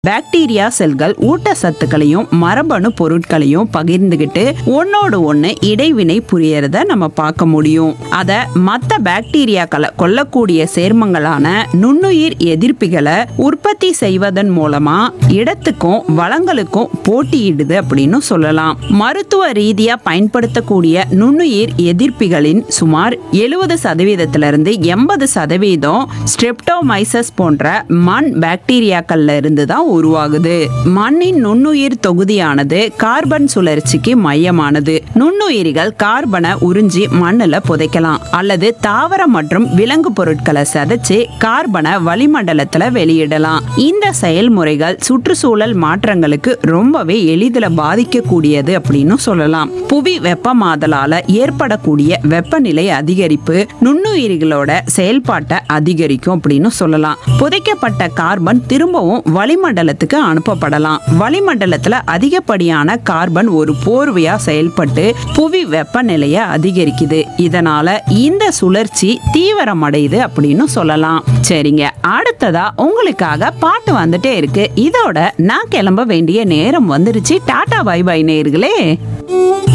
bacteria செல்கள் ஊட்டச்சத்துக்களையும் மரபணு பொருட்களையும் பகிர்ந்துகிட்டு ஒன்னோடு ஒண்ணு இடைவினை புரியறத நம்ம பார்க்க முடியும் அத மத்த பாக்டீரியாக்களை கொல்லக்கூடிய சேர்மங்களான நுண்ணுயிர் எதிர்ப்பிகளை உற்பத்தி செய்வதன் மூலமா இடத்துக்கும் வளங்களுக்கும் போட்டியிடுது அப்படின்னு சொல்லலாம் மருத்துவ ரீதியா பயன்படுத்தக்கூடிய நுண்ணுயிர் எதிர்ப்பிகளின் சுமார் எழுபது சதவீதத்திலிருந்து எண்பது சதவீதம் ஸ்ட்ரெப்டோமைசஸ் போன்ற மண் பாக்டீரியாக்கள்ல இருந்து தான் உருவாகுது மண்ணின் நுண்ணுயிர் தொகுதியானது கார்பன் சுழற்சிக்கு மையமானது நுண்ணுயிரிகள் கார்பனை உறிஞ்சி மண்ணுல புதைக்கலாம் அல்லது தாவர மற்றும் விலங்கு பொருட்களை சதைச்சு கார்பனை வளிமண்டலத்துல வெளியிடலாம் இந்த செயல்முறைகள் சுற்றுச்சூழல் மாற்றங்களுக்கு ரொம்பவே எளிதில் பாதிக்கக்கூடியது அப்படின்னு சொல்லலாம் புவி வெப்பமாதலால ஏற்படக்கூடிய வெப்பநிலை அதிகரிப்பு நுண்ணுயிரிகளோட செயல்பாட்டை அதிகரிக்கும் அப்படின்னு சொல்லலாம் புதைக்கப்பட்ட கார்பன் திரும்பவும் வளிமண்டலத்துக்கு அனுப்பப்படலாம் வளிமண்டலத்துல அதிகப்படியான கார்பன் ஒரு போர்வையா செயல்பட்டு புவி வெப்பநிலையை அதிகரிக்குது இதனால இந்த சுழற்சி தீவிரமடையுது அப்படின்னு சொல்லலாம் சரிங்க அடுத்ததா உங்களுக்காக பாட்டு வந்துட்டே இருக்கு இதோட நான் கிளம்ப வேண்டிய நேரம் வந்துருச்சு டாடா பை பை நேர்களே